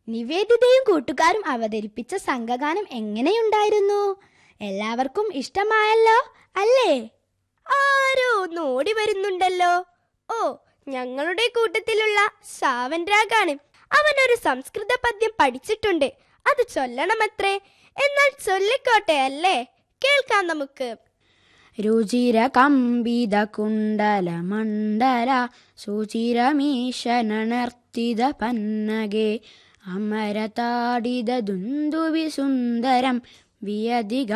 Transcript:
നിവേദിതയും കൂട്ടുകാരും അവതരിപ്പിച്ച സംഘഗാനം എങ്ങനെയുണ്ടായിരുന്നു എല്ലാവർക്കും ഇഷ്ടമായല്ലോ അല്ലേ ആരോ ഒന്ന് ഓടി വരുന്നുണ്ടല്ലോ ഓ ഞങ്ങളുടെ കൂട്ടത്തിലുള്ള സാവൻ രാഗാണ് അവൻ ഒരു സംസ്കൃത പദ്യം പഠിച്ചിട്ടുണ്ട് അത് ചൊല്ലണമത്രേ എന്നാൽ ചൊല്ലിക്കോട്ടെ അല്ലേ കേൾക്കാം നമുക്ക് രുചിര കമ്പിത കുണ്ടല മണ്ഡല സുചിരമീശനർത്തിത പന്നകെ അമരതാടിത ദുന്ദുവി സുന്ദരം വിയതിക